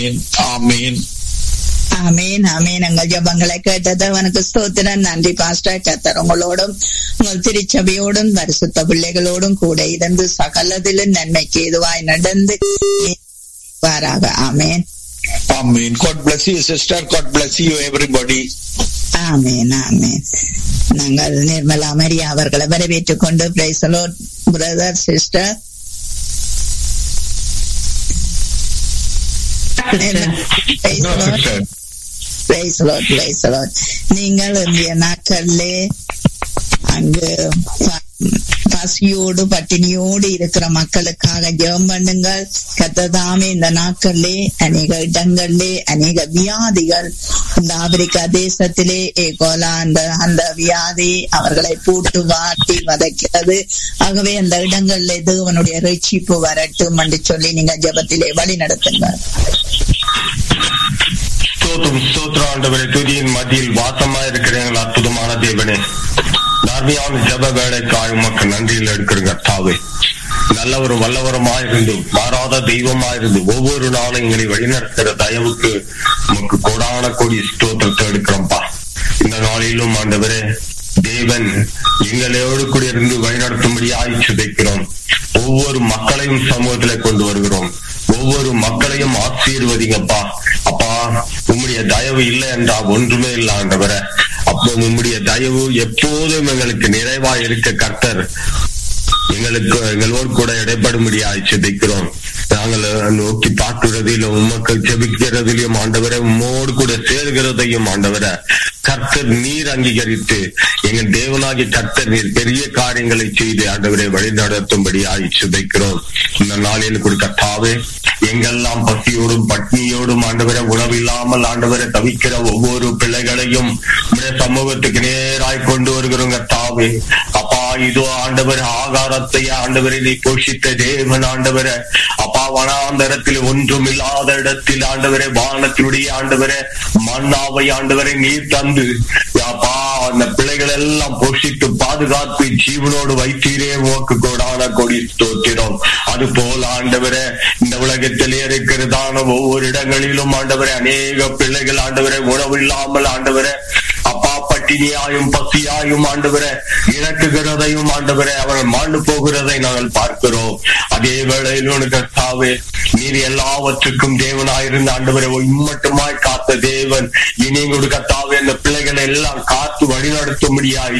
ஆமீன் ஆமீன் ஆமீன் எங்கள் ஜபங்களை கேட்டது அவனுக்கு ஸ்தோத்திரம் நன்றி பாஸ்டர் கத்தர் உங்களோடும் உங்கள் திருச்சபையோடும் பரிசுத்த பிள்ளைகளோடும் கூட இருந்து சகலதிலும் நன்மைக்கு எதுவாய் நடந்து வாராக ஆமேன் ஆமீன் God bless you sister God bless you everybody ஆமேன் ஆமேன் நாங்கள் நிர்மலா மரியா அவர்களை வரவேற்றுக் கொண்டு பிரைசலோ brother sister No, sister. Praise the Lord, praise the Lord. நீங்கள் இந்திய நாட்களிலே அங்கு ப- பசியோடு பட்டினியோடு இருக்கிற மக்களுக்காக ஜெபம் பண்ணுங்கள் கத்ததாமே இந்த நாட்களிலே அநேக இடங்களிலே அநேக வியாதிகள் இந்த ஆப்பிரிக்கா தேசத்திலே ஏகோலா அந்த அந்த வியாதி அவர்களை பூட்டு வாட்டி வதைக்கிறது ஆகவே அந்த இடங்களிலே தேவனுடைய ரட்சிப்பு வரட்டும் என்று சொல்லி நீங்க ஜெபத்திலே வழி நடத்துங்கள் ஸ்தோத்திரம் ஸ்தோத்திரம் ஆண்டவரே துதியின் மத்தியில் வாசமா இருக்கிற எங்கள் அற்புதமான தேவனே தார்மியான ஜப வேலைக்காய் உமக்கு நன்றியில் எடுக்கிறங்க தாவே நல்லவரும் வல்லவருமாயிருந்து மாறாத தெய்வமாயிருந்து ஒவ்வொரு நாளும் எங்களை வழிநடத்துகிற தயவுக்கு உமக்கு கோடான கோடி ஸ்தோத்திரத்தை எடுக்கிறோம்ப்பா இந்த நாளிலும் ஆண்டவரே தேவன் எங்களோடு கூட இருந்து வழிநடத்தும்படி ஆய்ச்சி வைக்கிறோம் ஒவ்வொரு மக்களையும் சமூகத்திலே கொண்டு வருகிறோம் ஒவ்வொரு மக்களையும் ஆசீர்வதிங்கப்பா அப்பா உம்முடைய தயவு இல்லை என்றால் ஒன்றுமே இல்லை ஆண்டவரே அப்போ உம்முடைய தயவு எப்போதும் எங்களுக்கு நிறைவா இருக்க கர்த்தர் எங்களுக்கு எங்களோடு கூட இடைப்படும்படியாய் செபிக்கிறோம் நாங்கள் நோக்கி பார்க்கிறதிலும் உமக்கு ஜெபிக்கிறதிலும் ஆண்டவரை உம்மோடு கூட சேர்கிறதையும் ஆண்டவரை கர்த்தர் நீர் அங்கீகரித்து எங்கள் தேவனாகிய கர்த்தர் நீர் பெரிய காரியங்களை செய்து ஆண்டவரை வழிநடத்தும்படியாய் சுதைக்கிறோம் இந்த நாளில் கூட கர்த்தாவே எங்கெல்லாம் பசியோடும் பட்னியோடும் ஆண்டவரை உணவில்லாமல் ஆண்டவரை தவிக்கிற ஒவ்வொரு பிள்ளைகளையும் உடைய சமூகத்துக்கு நேராய் கொண்டு வருகிறோம் கர்த்தாவே அப்பா இதோ ஆண்டவர் ஆகாரத்தை ஆண்டவரை நீ போஷித்த தேவன் ஆண்டவரை அப்பா வனாந்தரத்தில் ஒன்றும் இல்லாத இடத்தில் ஆண்டவரை வானத்தினுடைய ஆண்டவரை மன்னாவை ஆண்டவரை நீர் தந்து அப்பா அந்த பிள்ளைகள் எல்லாம் போஷித்து பாதுகாத்து ஜீவனோடு வைத்தீரே உமக்கு கோடான கொடி ஸ்தோத்திரம் அது போல ஆண்டவரே இந்த உலகத்திலே இருக்கிறதான ஒவ்வொரு இடங்களிலும் ஆண்டவரே அநேக பிள்ளைகள் ஆண்டவரே உணவு இல்லாமல் ஆண்டவரே அப்பா பட்டினியாயும் பசியாயும் ஆண்டவரே இறக்குகிறதையும் ஆண்டவரே அவர்கள் மாண்டு போகிறதை நாங்கள் பார்க்கிறோம் அதே வேளையில் உனக்கு கர்த்தாவே நீர் எல்லாவற்றுக்கும் தேவனாயிருந்த ஆண்டவரை இம்மட்டுமாய் காத்த தேவன் இனி உங்களுக்கு கர்த்தாவே அந்த பிள்ளைகளை எல்லாம் காத்து வழிநடத்தும்படியாய்